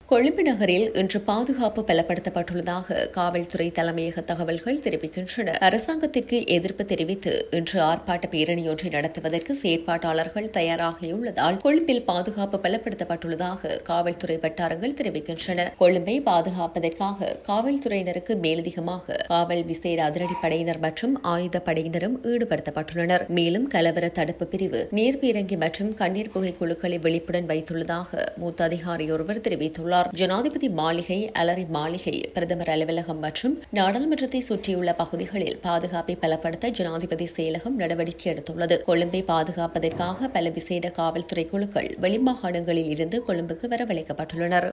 கொழும்பு நகரில் இன்று பாதுகாப்பு பலப்படுத்தப்பட்டுள்ளதாக காவல்துறை தலைமையக தகவல்கள் தெரிவிக்கின்றன அரசாங்கத்திற்கு எதிர்ப்பு தெரிவித்து இன்று ஆர்ப்பாட்ட பேரணியொன்றை நடத்துவதற்கு செயற்பாட்டாளர்கள் தயாராகியுள்ளதால் கொழும்பில் பாதுகாப்பு பலப்படுத்தப்பட்டுள்ளதாக காவல்துறை வட்டாரங்கள் தெரிவிக்கின்றன கொழும்பை பாதுகாப்பதற்காக காவல்துறையினருக்கு மேலதிகமாக காவல் விசேட அதிரடிப்படையினர் மற்றும் ஆயுத படையினரும் ஈடுபடுத்தப்பட்டுள்ளனர் மேலும் கலவர தடுப்பு பிரிவு நீர்பீரங்கி மற்றும் கண்ணீர் புகை குழுக்களை விழிப்புடன் வைத்துள்ளதாக மூத்த அதிகாரி ஒருவர் தெரிவித்துள்ளார் ஜனாதிபதி மாளிகை அலரி மாளிகை பிரதமர் அலுவலகம் மற்றும் நாடாளுமன்றத்தை சுற்றியுள்ள பகுதிகளில் பாதுகாப்பை பலப்படுத்த ஜனாதிபதி செயலகம் நடவடிக்கை எடுத்துள்ளது கொழும்பை பாதுகாப்பதற்காக பல விசேட காவல்துறை குழுக்கள் வெளிமாகாணங்களில் இருந்து கொழும்புக்கு வரவழைக்கப்பட்டுள்ளனர்